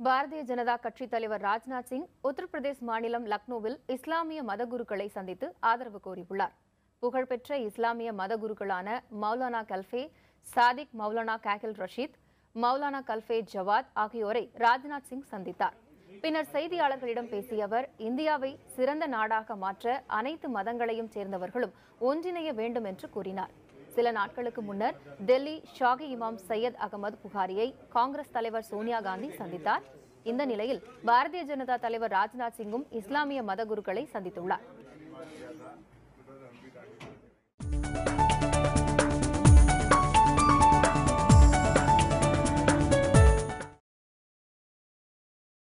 பாரதிய ஜனதா கட்சித் தலைவர் ராஜ்நாத் சிங் உத்தரப்பிரதேஷ் மாநிலம் லக்னோவில் இஸ்லாமிய மதகுருக்களை சந்தித்து ஆதரவு கோரியுள்ளார் புகழ்பெற்ற இஸ்லாமிய மதகுருக்களான மௌலானா கல்ஃபே சாதிக் மௌலானா காகில் ரஷீத் மௌலானா கல்ஃபே ஜவாத் ஆகியோரை ராஜ்நாத் சிங் சந்தித்தார் பின்னர் செய்தியாளர்களிடம் பேசிய அவர் இந்தியாவை சிறந்த நாடாக மாற்ற அனைத்து மதங்களையும் சேர்ந்தவர்களும் ஒன்றிணைய வேண்டும் என்று கூறினார் சில நாட்களுக்கு முன்னர் டெல்லி ஷாகி இமாம் சையத் அகமது புகாரியை காங்கிரஸ் தலைவர் சோனியா காந்தி சந்தித்தார் இந்த நிலையில் பாரதிய ஜனதா தலைவர் ராஜ்நாத் சிங்கும் இஸ்லாமிய மத குருக்களை சந்தித்துள்ளார்